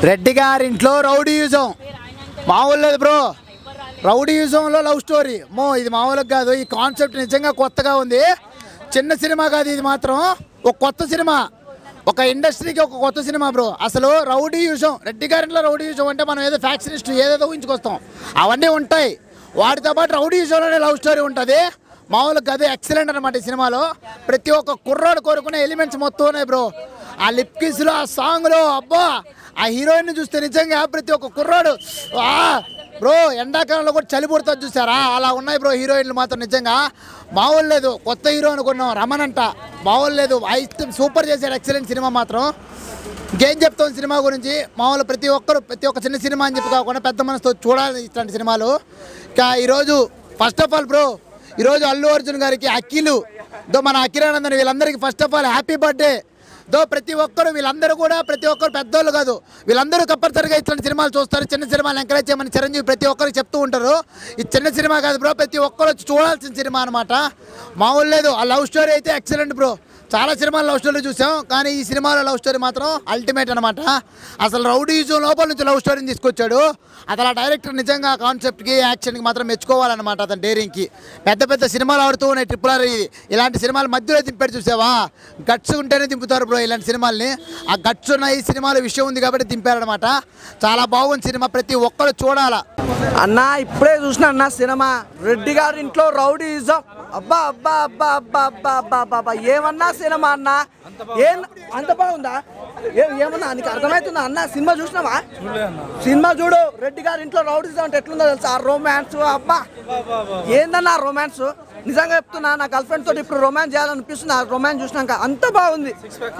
రెడ్డి గారింట్లో rowdyism మామూలు లేదు బ్రో రౌడీ యూజంలో లవ్ స్టోరీ మో ఇది మామూలుగా కాదు ఈ కాన్సెప్ట్ నిజంగా కొత్తగా ఉంది చిన్న సినిమా కాదు ఇది మాత్రం ఒక కొత్త సినిమా ఒక ఇండస్ట్రీకి ఒక కొత్త సినిమా బ్రో అసలు రౌడీ యూజం రెడ్డి గారింట్లో రౌడీ యూజం అంటే మనం ఏదో ఫ్యాక్షనిస్ట్ ఏదేదో ఊహించుకొస్తాం అవన్నీ ఉంటాయి వాటితో పాటు రౌడీ యూజంలోనే లవ్ స్టోరీ ఉంటుంది మామూలుగా అది ఎక్సలెంట్ అనమాట ఈ సినిమాలో ప్రతి ఒక్క కుర్రాడు కోరుకునే ఎలిమెంట్స్ మొత్తం ఉన్నాయి బ్రో ఆ లిప్ కిస్లో ఆ సాంగ్లో అబ్బా ఆ హీరోయిన్ చూస్తే నిజంగా ప్రతి ఒక్క కుర్రాడు ఆ బ్రో ఎండాకాలంలో కూడా చలి పుడుతుంది చూసారా అలా ఉన్నాయి బ్రో హీరోయిన్లు మాత్రం నిజంగా మామూలు లేదు కొత్త హీరో అనుకున్నాం రమణ్ అంట మామూలు లేదు ఐస్ సూపర్ చేశాడు ఎక్సలెంట్ సినిమా మాత్రం ఇంకేం చెప్తాం సినిమా గురించి మామూలు ప్రతి ఒక్కరు ప్రతి ఒక్క చిన్న సినిమా అని చెప్పి కాకుండా పెద్ద మనసుతో చూడాలి ఇట్లాంటి సినిమాలు ఇంకా ఈరోజు ఫస్ట్ ఆఫ్ ఆల్ బ్రో ఈరోజు అల్లు అర్జున్ గారికి అఖిలు దో మన అఖిలానందన్ వీళ్ళందరికీ first of all happy birthday దో ప్రతి ఒక్కరు వీళ్ళందరూ కూడా ప్రతి ఒక్కరు పెద్దోళ్ళు కాదు వీళ్ళందరూ కంపల్సరిగా ఇట్లాంటి సినిమాలు చూస్తారు చిన్న సినిమాలు ఎంకరేజ్ చేయమని చిరంజీవి ప్రతి ఒక్కరికి చెప్తూ ఉంటారు ఇది చిన్న సినిమా కాదు బ్రో ప్రతి ఒక్కరు వచ్చి చూడాల్సిన సినిమా అనమాట మామూలు లేదు ఆ లవ్ స్టోరీ అయితే ఎక్సలెంట్ బ్రో చాలా సినిమాలు లవ్ స్టోరీ చూసాం కానీ ఈ సినిమాలో లవ్ స్టోరీ మాత్రం అల్టిమేట్ అనమాట అసలు రౌడీజం లోపల నుంచి లవ్ స్టోరీని తీసుకొచ్చాడు అసలు ఆ డైరెక్టర్ నిజంగా కాన్సెప్ట్కి యాక్షన్కి మాత్రం మెచ్చుకోవాలన్నమాట అతని డేరింగ్కి పెద్ద పెద్ద సినిమాలు ఆడుతూ ఉన్నాయి ట్రిపుల్ ఆర్ ఇది ఇలాంటి సినిమాలు మధ్యలో దింపాడు చూసావా గట్స్ ఉంటేనే దింపుతారు బ్రో ఇలాంటి సినిమాల్ని ఆ గట్స్ ఉన్న ఈ సినిమాలో విషయం ఉంది కాబట్టి దింపారనమాట చాలా బాగుంది సినిమా ప్రతి ఒక్కరు చూడాలా అన్న ఇప్పుడే చూసిన అన్న సినిమా రెడ్డి గారి ఇంట్లో రౌడీయిజం అబ్బా అబ్బా అబ్బా అబ్బా అబ్బా అబ్బా అబ్బా అబ్బా ఏమన్నా సినిమా అన్న ఏం అంత బాగుందా ఏ ఏమన్నా నీకు అర్థమవుతుందా అన్న సినిమా చూసినావా సినిమా చూడు రెడ్డి గారి ఇంట్లో రౌడీయిజం అంటే ఎట్లుందో తెలుసా ఆ రొమాన్స్ అబ్బా ఏందన్న రొమాన్స్ నిజంగా చెప్తున్నా నా గర్ల్ ఫ్రెండ్ తోటి ఇప్పుడు రొమాన్స్ చేయాలనిపిస్తుంది ఆ రొమాన్స్ చూసినాక అంత బాగుంది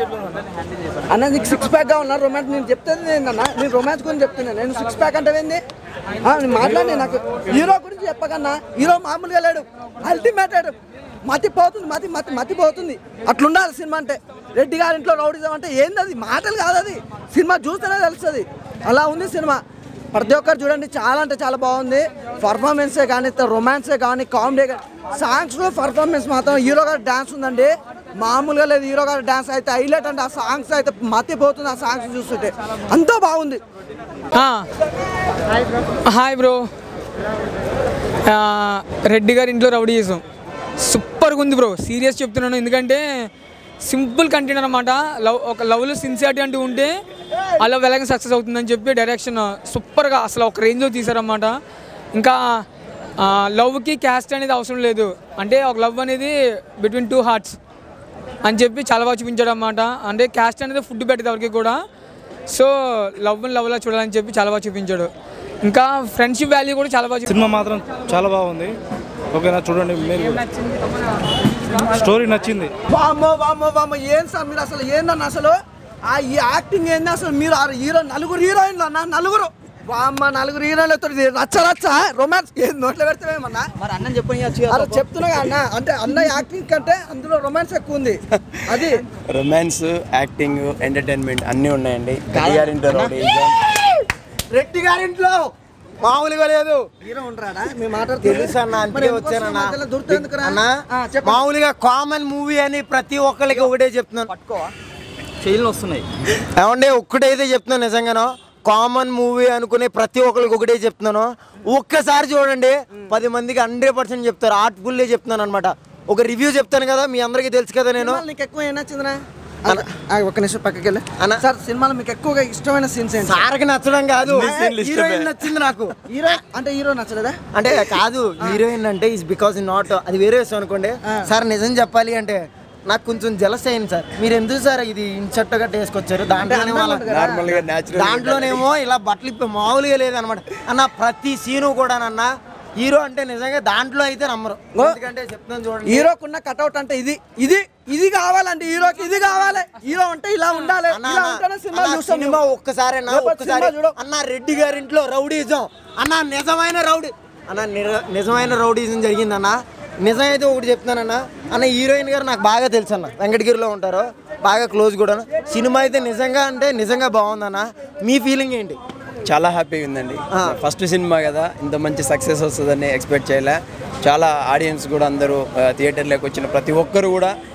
అన్న నీకు సిక్స్ ప్యాక్ గా ఉన్నా రొమాన్స్ నేను చెప్తుంది ఏందన్నా నేను రొమాన్స్ గురించి చెప్తున్నా నేను సిక్స్ ప్యాక్ అంటే ఏంది ఆ, నేను మాట్లాడి నాకు హీరో గురించి చెప్పకన్నా హీరో మామూలుగా లేడు అల్టిమేటెడ్ మతి పోతుంది మతి మతి మతి పోతుంది అట్లుండాలి సినిమా అంటే రెడ్డి గారి ఇంట్లో రౌడిజం అంటే ఏంది అది మాటలు కాదు అది సినిమా చూస్తేనే తెలుస్తుంది అలా ఉంది సినిమా ప్రతి ఒక్కరు చూడండి చాలా అంటే చాలా బాగుంది పర్ఫార్మెన్సే కానీ రొమాన్సే కానీ కామెడీ కానీ సాంగ్స్ పర్ఫార్మెన్స్ మాత్రం హీరో గారి డ్యాన్స్ ఉందండి మామూలుగా లేదు హీరో గారి డ్యాన్స్ అయితే హైలైట్ అంటే ఆ సాంగ్స్ అయితే మతిపోతుంది ఆ సాంగ్స్ చూస్తుంటే అంతా బాగుంది హాయ్ బ్రో రెడ్డి గారి ఇంట్లో రౌడీ చేసాం సూపర్గా ఉంది బ్రో సీరియస్ చెప్తున్నాను ఎందుకంటే సింపుల్ కంటెంట్ అనమాట లవ్ ఒక లవ్లో సిన్సియారిటీ అంటూ ఉంటే ఆ లవ్ ఎలాగ సక్సెస్ అవుతుందని చెప్పి డైరెక్షన్ సూపర్గా అసలు ఒక రేంజ్లో తీశారన్నమాట ఇంకా లవ్కి క్యాస్ట్ అనేది అవసరం లేదు అంటే ఒక లవ్ అనేది బిట్వీన్ టూ హార్ట్స్ అని చెప్పి చాలా బాగా చూపించాడు అనమాట అంటే క్యాస్ట్ అనేది ఫుడ్ పెట్టదు ఎవరికి కూడా సో లవ్ లవ్లా చూడాలని చెప్పి చాలా బాగా చూపించాడు ఇంకా ఫ్రెండ్షిప్ వాల్యూ కూడా చాలా బాగా చూపించాడు. సినిమా మాత్రం చాలా బాగుంది ఓకేనా చూడండి మీరు స్టోరీ నచ్చింది వామ్మో వామ్మో వామ్మో ఏం సార్ మీరు అసలు ఏందన్న అసలు ఆ ఈ యాక్టింగ్ ఏంది అసలు మీరు ఆ హీరో నలుగురు హీరోయిన్లు అన్న నలుగురు వామ్మ నలుగురు హీరోయిన్లతో ఇది రచ్చ రచ్చ రొమాన్స్ ఏం నోట్లో పెడతామేమన్నా మరి అన్నం చెప్పని అరే చెప్తున్నా కదా అన్న అంటే అన్న యాక్టింగ్ కంటే అందులో రొమాన్స్ ఎక్కువ ఉంది అది రొమాన్స్ యాక్టింగ్ ఎంటర్టైన్మెంట్ అన్నీ ఉన్నాయండి గారింటి రెడ్డి గారింట్లో మామూలుగా లేదు హీరో ఉండరాడా మేము తెలుసు అన్న అందుకే వచ్చానన్నా అన్న మామూలుగా కామన్ మూవీ అని ప్రతి ఒక్కరికి ఒకటే చెప్తున్నాను చైన్లు వస్తున్నాయి ఏమంటే ఒక్కటైతే చెప్తున్నాను నిజంగానో కామన్ మూవీ అనుకునే ప్రతి ఒక్కరికి ఒకటే చెప్తున్నాను ఒక్కసారి చూడండి పది మందికి హండ్రెడ్ పర్సెంట్ చెప్తారు ఆర్ట్ఫుల్లే చెప్తున్నాను అనమాట ఒక రివ్యూ చెప్తాను కదా మీ అందరికీ తెలుసు కదా నేను సినిమాలో నీకు ఎక్కువ ఏం నచ్చిందినా ఒక్క నిమిషం పక్కకి వెళ్ళి అన్న. సార్ సినిమాలో మీకు ఎక్కువగా ఇష్టమైన సీన్స్ ఏంటి సార్కి నచ్చడం కాదు scenes లు ఇష్టమే. హీరోయిన్ నచ్చింది నాకు హీరో అంటే హీరో నచ్చలేదా అంటే కాదు హీరోయిన్ అంటే ఇస్ బికాస్ నాట్ అది వేరే విషయం అనుకోండి సార్ నిజం చెప్పాలి అంటే నాకు కొంచెం జలస్ అయింది సార్ మీరు ఎందుకు సార్ ఇది ఇన్సర్ట్ గా వేసుకొచ్చారు దాంట్లోనే వాళ్ళ నార్మల్ గా న్యాచురల్ దాంట్లోనేమో ఇలా బట్టలు ఇప్పి మామూలుగా లేదనమాట అన్న ప్రతి సీను కూడా అన్న హీరో అంటే నిజంగా దాంట్లో అయితే నమ్మరు ఎందుకంటే చెప్తాను చూడండి హీరోకున్న కట్అవుట్ అంటే ఇది ఇది ఇది కావాలండి హీరోకి ఇది కావాలి హీరో అంటే ఇలా ఉండాలి అన్న, ఇలా అన్న, ఉంటేనే సినిమా అన్న, చూస్తాం సినిమా ఒక్కసారి అన్న, రేపు ఒక్కసారి సినిమా చూడు. అన్న రెడ్డి గారింట్లో రౌడీజం అన్న నిజమైన రౌడీ అన్న నిర- నిజమైన రౌడీజం జరిగిందన్న నిజం అయితే ఒకటి చెప్తున్నానన్న అన్న హీరోయిన్ గారు నాకు బాగా తెలుసు అన్న వెంకటగిరిలో ఉంటారు బాగా క్లోజ్ కూడా సినిమా అయితే నిజంగా అంటే నిజంగా బాగుందన్న మీ ఫీలింగ్ ఏంటి చాలా హ్యాపీగా ఉందండి ఫస్ట్ సినిమా కదా ఇంత మంచి సక్సెస్ వస్తుందని ఎక్స్పెక్ట్ చేయలే చాలా ఆడియన్స్ కూడా అందరూ థియేటర్లోకి వచ్చిన ప్రతి ఒక్కరు కూడా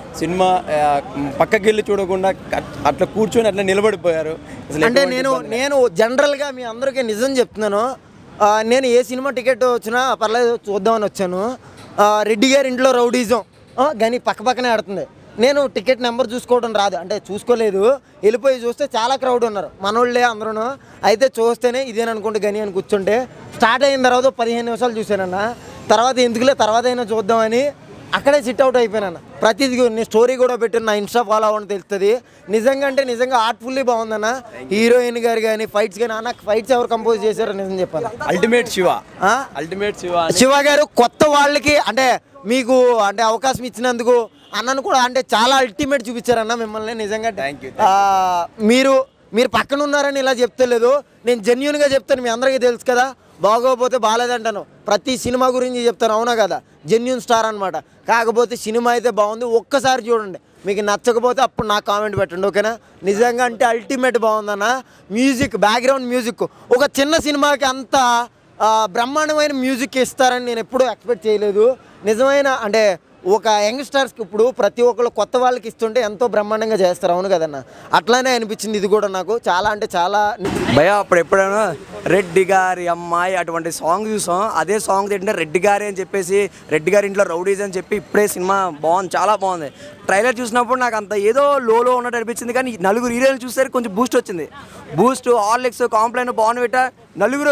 సినిమా ఆ, పక్కకి వెళ్ళి చూడకుండా అట్- అట్లా కూర్చొని అట్లా నిలబడిపోయారు అసలు అంటే ఎటువంటి నేను ఇబ్బంది లేదు. నేను జనరల్గా మీ అందరికీ నిజం చెప్తున్నాను ఆ, నేను ఏ సినిమా టికెట్ వచ్చినా పర్లేదు చూద్దామని వచ్చాను ఆ, రెడ్డి గారి ఇంట్లో రౌడీజం ఆ, కానీ పక్క పక్కనే ఆడుతుంది నేను టికెట్ నెంబర్ చూసుకోవడం రాదు అంటే చూసుకోలేదు వెళ్ళిపోయి చూస్తే చాలా క్రౌడ్ ఉన్నారు మనోళ్ళే అందరూ అయితే చూస్తేనే ఇదేననుకుంటే గని అని కూర్చుంటే స్టార్ట్ అయిన తర్వాత పదిహేను నిమిషాలు చూశానన్న తర్వాత ఎందుకులే తర్వాత అయినా చూద్దామని అక్కడే సిట్ అవుట్ అయిపోయాను ప్రతిదీ నేను స్టోరీ కూడా పెట్టిన నా ఇన్స్టా ఫాలో అవ్వడం తెలుస్తుంది నిజంగా అంటే నిజంగా ఆర్ట్ఫుల్లీ బాగుందన్న హీరోయిన్ గారు కానీ ఫైట్స్ కానీ నాకు ఫైట్స్ ఎవరు కంపోజ్ చేశారో నిజం చెప్పాలి అల్టిమేట్ శివ ఆ? అల్టిమేట్ శివ అని శివ గారు కొత్త వాళ్ళకి అంటే మీకు అంటే అవకాశం ఇచ్చినందుకు అన్నను కూడా అంటే చాలా అల్టిమేట్ చూపించారన్న మిమ్మల్ని నిజంగా Thank you, ఆ, మీరు మీరు పక్కన ఉన్నారని ఇలా చెప్తలేదు నేను జెన్యున్గా చెప్తాను మీ అందరికీ తెలుసు కదా బాగోపోతే బాగాలేదంటాను ప్రతి సినిమా గురించి చెప్తాను అవునా కదా జెన్యున్ స్టార్ అనమాట కాకపోతే సినిమా అయితే బాగుంది ఒక్కసారి చూడండి మీకు నచ్చకపోతే అప్పుడు నాకు కామెంట్ పెట్టండి ఓకేనా నిజంగా అంటే అల్టిమేట్ బాగుందన్న మ్యూజిక్ బ్యాక్గ్రౌండ్ మ్యూజిక్ ఒక చిన్న సినిమాకి అంత ఆ, బ్రహ్మాండమైన మ్యూజిక్ ఇస్తారని నేను ఎప్పుడూ ఎక్స్పెక్ట్ చేయలేదు నిజమైన అంటే ఒక యంగ్స్టర్స్కి ఇప్పుడు ప్రతి ఒక్కళ్ళు కొత్త వాళ్ళకి ఇస్తుంటే ఎంతో బ్రహ్మాండంగా చేస్తారు అవును కదన్న అట్లానే అనిపించింది ఇది కూడా నాకు చాలా అంటే చాలా భయ అప్పుడు ఎప్పుడైనా రెడ్డి గారి అమ్మాయి అటువంటి సాంగ్ చూసాం అదే సాంగ్ తింటే రెడ్డి గారి అని చెప్పేసి రెడ్డి గారి ఇంట్లో రౌడీస్ అని చెప్పి ఇప్పుడే సినిమా బాగుంది చాలా బాగుంది ట్రైలర్ చూసినప్పుడు నాకు అంత ఏదో లోలో ఉన్నట్టు అనిపించింది కానీ నలుగురు హీరోలు చూసేసరికి కొంచెం బూస్ట్ వచ్చింది బూస్ట్ హార్లిక్స్ కాంప్లైన్ బాగుంది నలుగురు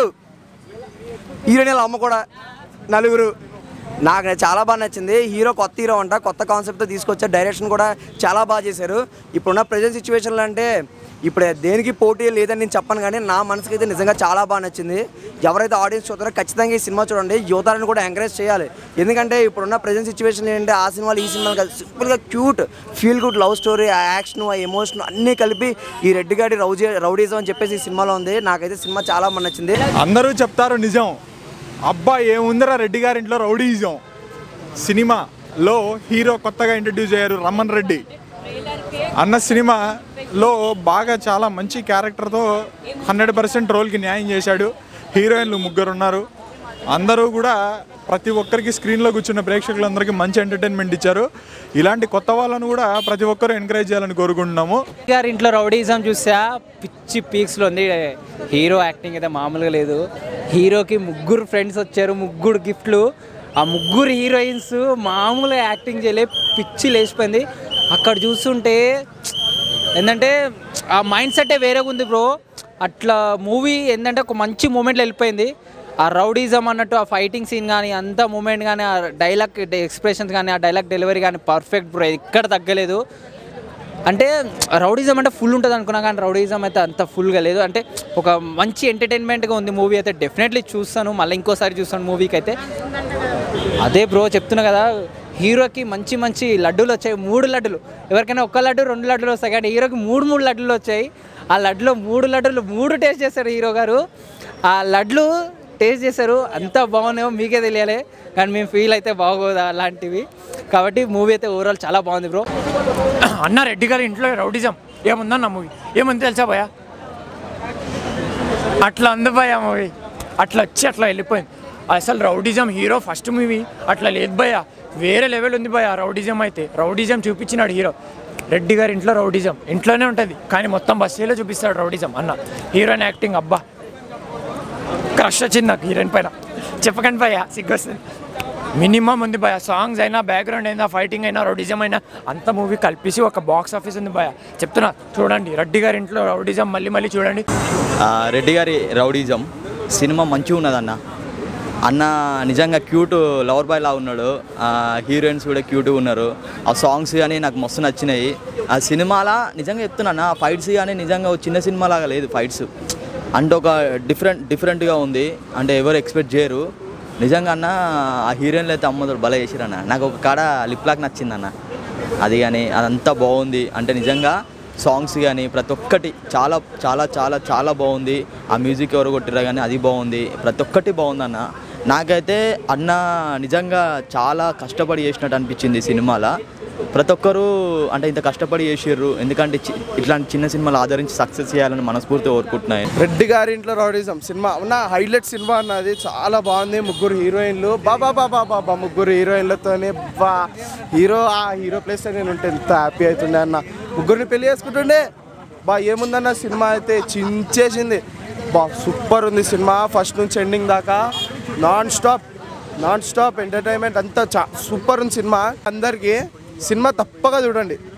హీరోయిన్ అమ్మ కూడా నలుగురు నాకు చాలా బాగా నచ్చింది హీరో కొత్త హీరో అంట కొత్త కాన్సెప్ట్తో తీసుకొచ్చారు డైరెక్షన్ కూడా చాలా బాగా చేశారు ఇప్పుడున్న ప్రజెంట్ సిచ్యువేషన్లో అంటే ఇప్పుడు దేనికి పోటీ లేదని నేను చెప్పను కానీ నా మనసుకి అయితే నిజంగా చాలా బాగా నచ్చింది ఎవరైతే ఆడియన్స్ చూస్తారో ఖచ్చితంగా ఈ సినిమా చూడండి యువతలను కూడా ఎంకరేజ్ చేయాలి ఎందుకంటే ఇప్పుడున్న ప్రజెంట్ సిచ్యువేషన్ ఏంటంటే ఆ సినిమాలు ఈ సినిమాలు కాదు సింపుల్గా cute feel good love story ఆ యాక్షన్ ఆ ఎమోషన్ అన్నీ కలిపి ఈ రెడ్డి గాడి రౌజీ రౌడీజం అని చెప్పేసి ఈ సినిమాలో ఉంది నాకైతే సినిమా చాలా బాగా నచ్చింది అందరూ చెప్తారు నిజం అబ్బా ఏముందిరా రెడ్డి గారింట్లో రౌడీజం సినిమాలో హీరో కొత్తగా ఇంట్రడ్యూస్ అయ్యారు రమణ్ రెడ్డి అన్న సినిమాలో బాగా చాలా మంచి క్యారెక్టర్తో హండ్రెడ్ పర్సెంట్ రోల్కి న్యాయం చేశాడు హీరోయిన్లు ముగ్గురు ఉన్నారు అందరూ కూడా ప్రతి ఒక్కరికి స్క్రీన్లో కూర్చున్న ప్రేక్షకులందరికీ మంచి ఎంటర్టైన్మెంట్ ఇచ్చారు ఇలాంటి కొత్త వాళ్ళను కూడా ప్రతి ఒక్కరూ ఎంకరేజ్ చేయాలని కోరుకుంటున్నాము గారి ఇంట్లో రౌడీజం చూసా పిచ్చి పీక్స్లో ఉంది హీరో యాక్టింగ్ అయితే మామూలుగా లేదు హీరోకి ముగ్గురు ఫ్రెండ్స్ వచ్చారు ముగ్గురు గిఫ్ట్లు ఆ ముగ్గురు హీరోయిన్స్ మామూలుగా యాక్టింగ్ చేయలే పిచ్చి లేచిపోయింది అక్కడ చూస్తుంటే ఏంటంటే ఆ మైండ్ సెట్టే వేరేగా ఉంది బ్రో అట్లా మూవీ ఏంటంటే ఒక మంచి మూమెంట్లో వెళ్ళిపోయింది ఆ రౌడీజం అన్నట్టు ఆ ఫైటింగ్ సీన్ కానీ అంత మూమెంట్ కానీ ఆ డైలాగ్ ఎక్స్ప్రెషన్స్ కానీ ఆ డైలాగ్ డెలివరీ కానీ పర్ఫెక్ట్ బ్రో ఎక్కడ తగ్గలేదు అంటే రౌడీజం అంటే ఫుల్ ఉంటుంది అనుకున్నా కానీ రౌడీజం అయితే అంత ఫుల్గా లేదు అంటే ఒక మంచి ఎంటర్టైన్మెంట్గా ఉంది మూవీ అయితే డెఫినెట్లీ చూస్తాను మళ్ళీ ఇంకోసారి చూస్తాను మూవీకి అయితే అదే బ్రో చెప్తున్నా కదా హీరోకి మంచి మంచి లడ్డూలు వచ్చాయి మూడు లడ్డులు ఎవరికైనా ఒక్క లడ్డు రెండు లడ్డులు వస్తాయి కానీ హీరోకి మూడు మూడు లడ్డులు వచ్చాయి ఆ లడ్డులో మూడు లడ్డులు మూడు టేస్ట్ చేశారు హీరో గారు ఆ లడ్లు టేస్ట్ చేశారు అంత బాగున్నాయో మీకే తెలియాలి కానీ మేము ఫీల్ అయితే బాగోదు అలాంటివి కాబట్టి మూవీ అయితే ఓవరాల్ చాలా బాగుంది బ్రో అన్న రెడ్డి గారి ఇంట్లో రౌడిజం ఏముందన్న మూవీ ఏముంది తెలుసా భయ అట్లా అంది భయ మూవీ అట్లా వచ్చి అట్లా వెళ్ళిపోయింది అసలు రౌడిజం హీరో ఫస్ట్ మూవీ అట్లా లేదు భయ వేరే లెవెల్ ఉంది భయ రౌడిజం అయితే రౌడిజం చూపించినాడు హీరో రెడ్డి గారి ఇంట్లో రౌడిజం ఇంట్లోనే ఉంటుంది కానీ మొత్తం బస్సులో చూపిస్తాడు రౌడిజం అన్న హీరోయిన్ యాక్టింగ్ అబ్బా క్రష్ వచ్చింది నాకు హీరోయిన్ పైన చెప్పకండి భయ సిగ్గొస్తుంది మినిమం ఉంది భయ సాంగ్స్ అయినా బ్యాక్గ్రౌండ్ అయినా ఫైటింగ్ అయినా రౌడిజం అయినా అంత మూవీ కలిపేసి ఒక బాక్స్ ఆఫీస్ ఉంది భయ చెప్తున్నా చూడండి రెడ్డి గారి ఇంట్లో రౌడిజం మళ్ళీ మళ్ళీ చూడండి ఆ, రెడ్డి గారి రౌడీజం సినిమా మంచిగా ఉన్నదన్న అన్న నిజంగా క్యూట్ లవర్ బాయ్ లా ఉన్నాడు ఆ, హీరోయిన్స్ కూడా క్యూట్గా ఉన్నారు ఆ సాంగ్స్ కానీ నాకు మస్తు నచ్చినాయి ఆ సినిమాలా నిజంగా చెప్తున్నా ఆ ఫైట్స్ కానీ నిజంగా ఒక చిన్న సినిమా లాగా లేదు ఫైట్స్ అంటే ఒక డిఫరెంట్ డిఫరెంట్గా ఉంది అంటే ఎవరు ఎక్స్పెక్ట్ చేయరు నిజంగా అన్న ఆ హీరోయిన్లు అయితే అమ్మతో భలే చేసిరన్న నాకు ఒక కాడ లిప్ లాక్ నచ్చిందన్న అది కానీ అదంతా బాగుంది అంటే నిజంగా సాంగ్స్ కానీ ప్రతి ఒక్కటి చాలా చాలా చాలా చాలా బాగుంది ఆ మ్యూజిక్ ఎవరు కొట్టిరా కానీ అది బాగుంది ప్రతి ఒక్కటి బాగుందన్న నాకైతే అన్న నిజంగా చాలా కష్టపడి చేసినట్టు అనిపించింది ఈ సినిమాలో ప్రతి ఒక్కరూ అంటే ఇంత కష్టపడి చేసిర్రు ఎందుకంటే చి- ఇట్లాంటి చిన్న సినిమాలు ఆదరించి సక్సెస్ చేయాలని మనస్ఫూర్తి కోరుకుంటున్నాను రెడ్డి గారి ఇంట్లో రౌడీజం సినిమా ఉన్న హైలైట్ సినిమా అన్నది చాలా బాగుంది ముగ్గురు హీరోయిన్లు బాబా బాబా బాబా ముగ్గురు హీరోయిన్లతోనే బా హీరో ఆ హీరో ప్లేస్ నేను ఉంటే ఎంత హ్యాపీ అవుతుండే అన్న ముగ్గురిని పెళ్లి చేసుకుంటుండే బా ఏముందన్న సినిమా అయితే చించేసింది బా సూపర్ ఉంది సినిమా ఫస్ట్ నుంచి ఎండింగ్ దాకా non stop non stop entertainment అంతా చా సూపర్ ఉంది సినిమా అందరికీ సినిమా తప్పగా చూడండి